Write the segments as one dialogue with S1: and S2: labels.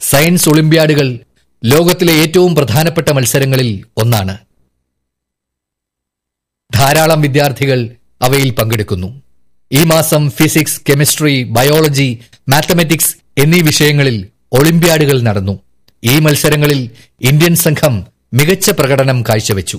S1: science ഒളിമ്പ്യാഡുകൾ ലോകത്തിലെ ഏറ്റവും പ്രധാനപ്പെട്ട മത്സരങ്ങളിൽ ഒന്നാണ് ധാരാളം വിദ്യാർത്ഥികൾ അവയിൽ പങ്കെടുക്കുന്നു ഈ മാസം ഫിസിക്സ് കെമിസ്ട്രി ബയോളജി മാത്തമാറ്റിക്സ് എന്നീ വിഷയങ്ങളിൽ ഒളിമ്പ്യാഡുകൾ നടന്നു ഈ മത്സരങ്ങളിൽ ഇന്ത്യൻ സംഘം മികച്ച പ്രകടനം കാഴ്ചവെച്ചു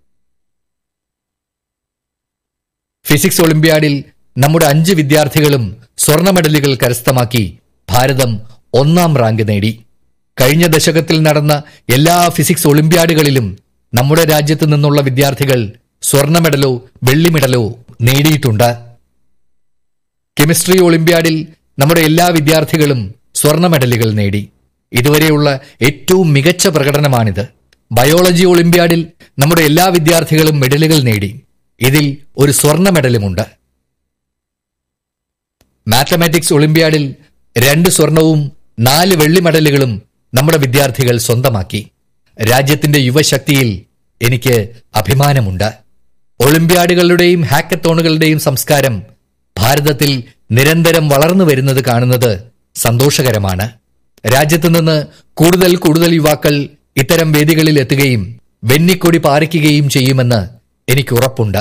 S1: ഫിസിക്സ് ഒളിമ്പ്യാഡിൽ നമ്മുടെ അഞ്ച് വിദ്യാർത്ഥികളും സ്വർണ്ണ മെഡലുകൾ കരസ്ഥമാക്കി ഭാരതം ഒന്നാം റാങ്ക് നേടി കഴിഞ്ഞ ദശകത്തിൽ നടന്ന എല്ലാ ഫിസിക്സ് ഒളിമ്പ്യാഡുകളിലും നമ്മുടെ രാജ്യത്ത് നിന്നുള്ള വിദ്യാർത്ഥികൾ സ്വർണ്ണ മെഡലോ വെള്ളി മെഡലോ നേടിയിട്ടുണ്ട് കെമിസ്ട്രി ഒളിമ്പ്യാഡിൽ നമ്മുടെ എല്ലാ വിദ്യാർത്ഥികളും സ്വർണ്ണ മെഡലുകൾ നേടി ഇതുവരെയുള്ള ഏറ്റവും മികച്ച പ്രകടനമാണിത് ബയോളജി ഒളിമ്പ്യാഡിൽ നമ്മുടെ എല്ലാ വിദ്യാർത്ഥികളും മെഡലുകൾ നേടി ഇതിൽ ഒരു സ്വർണ്ണ മെഡലുമുണ്ട് മാത്തമാറ്റിക്സ് ഒളിമ്പ്യാഡിൽ രണ്ട് സ്വർണവും നാല് വെള്ളി മെഡലുകളും നമ്മുടെ വിദ്യാർത്ഥികൾ സ്വന്തമാക്കി രാജ്യത്തിന്റെ യുവശക്തിയിൽ എനിക്ക് അഭിമാനമുണ്ട് ഒളിമ്പ്യാഡുകളുടെയും ഹാക്കത്തോണുകളുടെയും സംസ്കാരം ഭാരതത്തിൽ നിരന്തരം വളർന്നു വരുന്നത് കാണുന്നത് സന്തോഷകരമാണ് രാജ്യത്തു നിന്ന് കൂടുതൽ കൂടുതൽ യുവാക്കൾ ഇത്തരം വേദികളിൽ എത്തുകയും വെന്നിക്കൊടി പാറിക്കുകയും ചെയ്യുമെന്ന് എനിക്ക് ഉറപ്പുണ്ട്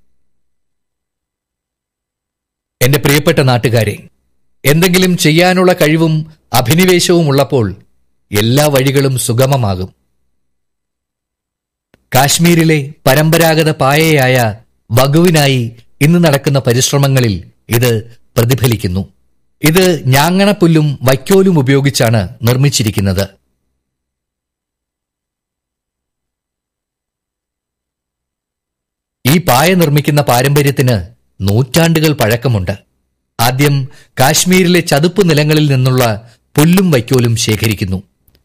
S1: എന്റെ പ്രിയപ്പെട്ട നാട്ടുകാരെ എന്തെങ്കിലും ചെയ്യാനുള്ള കഴിവും അഭിനിവേശവും ഉള്ളപ്പോൾ എല്ലാ വഴികളും സുഗമമാകും കാശ്മീരിലെ പരമ്പരാഗത പായയായ വകുവിനായി ഇന്ന് നടക്കുന്ന പരിശ്രമങ്ങളിൽ ഇത് പ്രതിഫലിക്കുന്നു ഇത് ഞാങ്ങണപ്പുല്ലും വൈക്കോലും ഉപയോഗിച്ചാണ് നിർമ്മിച്ചിരിക്കുന്നത് ഈ പായ നിർമ്മിക്കുന്ന പാരമ്പര്യത്തിന് നൂറ്റാണ്ടുകൾ പഴക്കമുണ്ട് ആദ്യം കാശ്മീരിലെ ചതുപ്പ് നിലങ്ങളിൽ നിന്നുള്ള പുല്ലും വൈക്കോലും ശേഖരിക്കുന്നു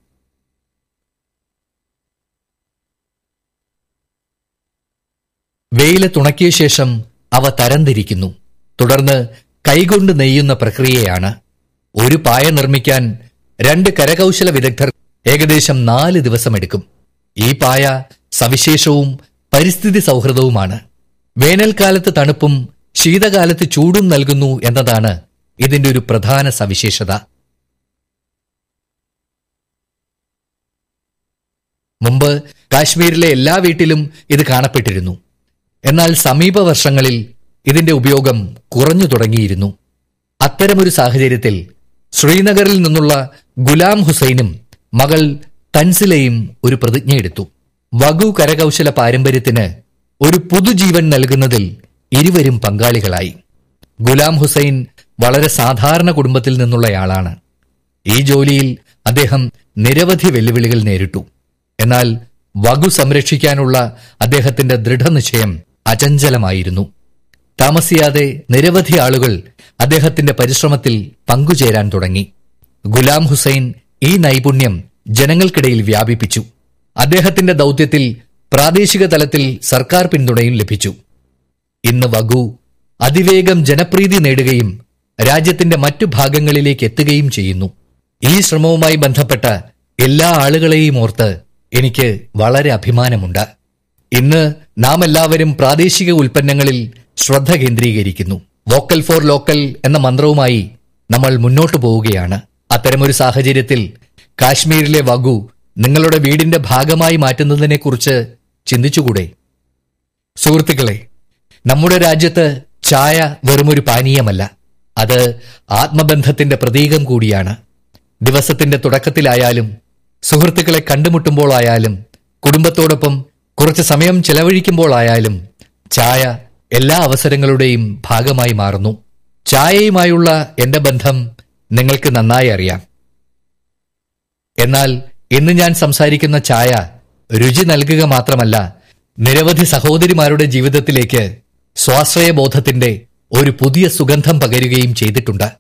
S1: വെയിലത്തുണക്കിയ ശേഷം അവ തരംതിരിക്കുന്നു തുടർന്ന് കൈകൊണ്ട് നെയ്യുന്ന പ്രക്രിയയാണ് ഒരു പായ നിർമ്മിക്കാൻ രണ്ട് കരകൗശല വിദഗ്ധർ ഏകദേശം നാല് ദിവസമെടുക്കും ഈ പായ സവിശേഷവും പരിസ്ഥിതി സൗഹൃദവുമാണ് വേനൽക്കാലത്ത് തണുപ്പും ശീതകാലത്ത് ചൂടും നൽകുന്നു എന്നതാണ് ഇതിന്റെ ഒരു പ്രധാന സവിശേഷത മുമ്പ് കാശ്മീരിലെ എല്ലാ വീട്ടിലും ഇത് കാണപ്പെട്ടിരുന്നു എന്നാൽ സമീപ വർഷങ്ങളിൽ ഇതിന്റെ ഉപയോഗം കുറഞ്ഞു തുടങ്ങിയിരുന്നു അത്തരമൊരു സാഹചര്യത്തിൽ ശ്രീനഗറിൽ നിന്നുള്ള ഗുലാം ഹുസൈനും മകൾ തൻസിലയും ഒരു പ്രതിജ്ഞയെടുത്തു വഗു കരകൗശല പാരമ്പര്യത്തിന് ഒരു പുതുജീവൻ നൽകുന്നതിൽ ഇരുവരും പങ്കാളികളായി ഗുലാം ഹുസൈൻ വളരെ സാധാരണ കുടുംബത്തിൽ നിന്നുള്ളയാളാണ് ഈ ജോലിയിൽ അദ്ദേഹം നിരവധി വെല്ലുവിളികൾ നേരിട്ടു എന്നാൽ വകു സംരക്ഷിക്കാനുള്ള അദ്ദേഹത്തിന്റെ ദൃഢനിശ്ചയം അചഞ്ചലമായിരുന്നു താമസിയാതെ നിരവധി ആളുകൾ അദ്ദേഹത്തിന്റെ പരിശ്രമത്തിൽ പങ്കുചേരാൻ തുടങ്ങി ഗുലാം ഹുസൈൻ ഈ നൈപുണ്യം ജനങ്ങൾക്കിടയിൽ വ്യാപിപ്പിച്ചു അദ്ദേഹത്തിന്റെ ദൗത്യത്തിൽ പ്രാദേശിക തലത്തിൽ സർക്കാർ പിന്തുണയും ലഭിച്ചു ഇന്ന് വഗു അതിവേഗം ജനപ്രീതി നേടുകയും രാജ്യത്തിന്റെ മറ്റു ഭാഗങ്ങളിലേക്ക് എത്തുകയും ചെയ്യുന്നു ഈ ശ്രമവുമായി ബന്ധപ്പെട്ട എല്ലാ ആളുകളെയും ഓർത്ത് എനിക്ക് വളരെ അഭിമാനമുണ്ട് ഇന്ന് നാം എല്ലാവരും പ്രാദേശിക ഉൽപ്പന്നങ്ങളിൽ ശ്രദ്ധ കേന്ദ്രീകരിക്കുന്നു വോക്കൽ ഫോർ ലോക്കൽ എന്ന മന്ത്രവുമായി നമ്മൾ മുന്നോട്ടു പോവുകയാണ് അത്തരമൊരു സാഹചര്യത്തിൽ കാശ്മീരിലെ വഗു നിങ്ങളുടെ വീടിന്റെ ഭാഗമായി മാറ്റുന്നതിനെക്കുറിച്ച് ചിന്തിച്ചുകൂടെ സുഹൃത്തുക്കളെ നമ്മുടെ രാജ്യത്ത് ചായ വെറുമൊരു പാനീയമല്ല അത് ആത്മബന്ധത്തിന്റെ പ്രതീകം കൂടിയാണ് ദിവസത്തിന്റെ തുടക്കത്തിലായാലും സുഹൃത്തുക്കളെ കണ്ടുമുട്ടുമ്പോഴായാലും കുടുംബത്തോടൊപ്പം കുറച്ച് സമയം ചെലവഴിക്കുമ്പോഴായാലും ചായ എല്ലാ അവസരങ്ങളുടെയും ഭാഗമായി മാറുന്നു ചായയുമായുള്ള എന്റെ ബന്ധം നിങ്ങൾക്ക് നന്നായി അറിയാം എന്നാൽ ഇന്ന് ഞാൻ സംസാരിക്കുന്ന ചായ രുചി നൽകുക മാത്രമല്ല നിരവധി സഹോദരിമാരുടെ ജീവിതത്തിലേക്ക് സ്വാശ്രയബോധത്തിന്റെ ഒരു പുതിയ സുഗന്ധം പകരുകയും ചെയ്തിട്ടുണ്ട്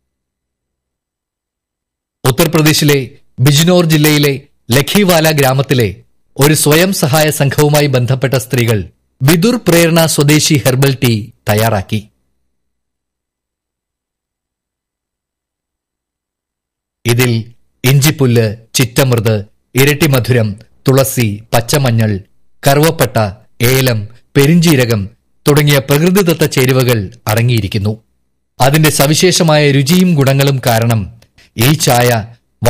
S1: ഉത്തർപ്രദേശിലെ ബിജ്നോർ ജില്ലയിലെ ലഖിവാല ഗ്രാമത്തിലെ ഒരു സ്വയം സഹായ സംഘവുമായി ബന്ധപ്പെട്ട സ്ത്രീകൾ വിദുർ പ്രേരണ സ്വദേശി ഹെർബൽ ടീ തയ്യാറാക്കി ഇതിൽ ഇഞ്ചിപ്പുല്ല് ചിറ്റമൃത് ഇരട്ടിമധുരം തുളസി പച്ചമഞ്ഞൾ കറുവപ്പട്ട ഏലം പെരിഞ്ചീരകം തുടങ്ങിയ പ്രകൃതിദത്ത ചേരുവകൾ അടങ്ങിയിരിക്കുന്നു അതിന്റെ സവിശേഷമായ രുചിയും ഗുണങ്ങളും കാരണം ഈ ചായ